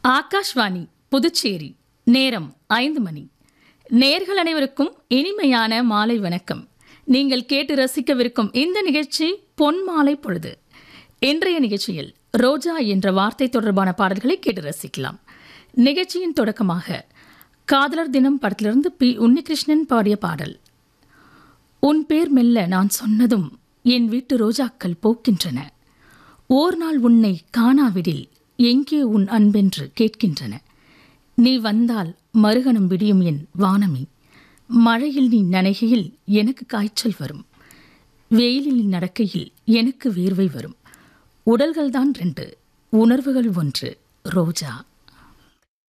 ஆகாஷ்வாணி புதுச்சேரி நேரம் ஐந்து மணி நேர்கள் அனைவருக்கும் இனிமையான மாலை வணக்கம் நீங்கள் கேட்டு ரசிக்கவிருக்கும் இந்த நிகழ்ச்சி பொன் மாலை பொழுது இன்றைய நிகழ்ச்சியில் ரோஜா என்ற வார்த்தை தொடர்பான பாடல்களை கேட்டு ரசிக்கலாம் நிகழ்ச்சியின் தொடக்கமாக காதலர் தினம் படத்திலிருந்து பி உன்னிகிருஷ்ணன் பாடிய பாடல் உன் பேர் மெல்ல நான் சொன்னதும் என் வீட்டு ரோஜாக்கள் போக்கின்றன ஓர் நாள் உன்னை காணாவிடில் எங்கே உன் அன்பென்று கேட்கின்றன நீ வந்தால் மறுகணம் விடியும் என் வானமி மழையில் நீ நனைகையில் எனக்கு காய்ச்சல் வரும் வெயிலில் நீ நடக்கையில் எனக்கு வேர்வை வரும் உடல்கள்தான் ரெண்டு உணர்வுகள் ஒன்று ரோஜா